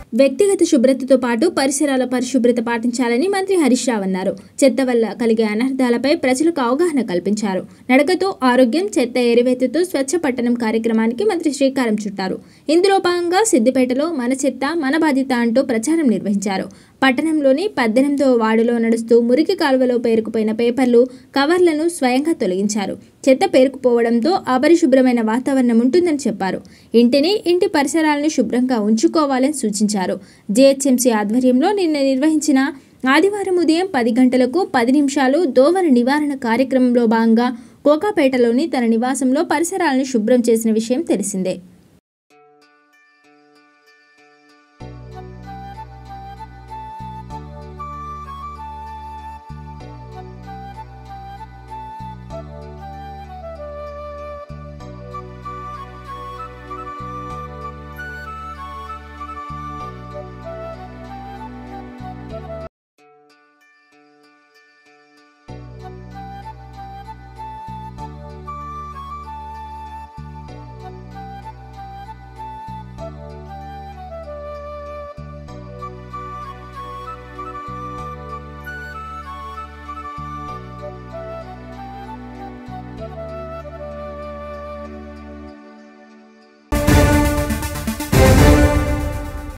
వ్యక్తిగత శుభ్రతతో పాటు పరిసరాల పరిశుభ్రత పాటించాలని మంత్రి హరీష్ రావు అన్నారు చెత్త వల్ల కలిగే అనర్థాలపై ప్రజలకు అవగాహన కల్పించారు నడకతో ఆరోగ్యం చెత్త ఎరివేతతో స్వచ్ఛ పట్టణం కార్యక్రమానికి మంత్రి శ్రీకారం చుట్టారు ఇందులో భాగంగా సిద్దిపేటలో మన చెత్త మన బాధ్యత అంటూ ప్రచారం నిర్వహించారు పట్టణంలోని పద్దెనిమిదవ వార్డులో నడుస్తూ మురికి కాలువలో పేరుకుపోయిన పేపర్లు కవర్లను స్వయంగా తొలగించారు చెత్త పేరుకుపోవడంతో అపరిశుభ్రమైన వాతావరణం ఉంటుందని చెప్పారు ఇంటిని ఇంటి పరిసరాలను శుభ్రంగా ఉంచుకోవాలని సూచించారు జేహెచ్ఎంసీ ఆధ్వర్యంలో నిన్న నిర్వహించిన ఆదివారం ఉదయం పది గంటలకు పది నిమిషాలు దోవల నివారణ కార్యక్రమంలో భాగంగా కోకాపేటలోని తన నివాసంలో పరిసరాలను శుభ్రం చేసిన విషయం తెలిసిందే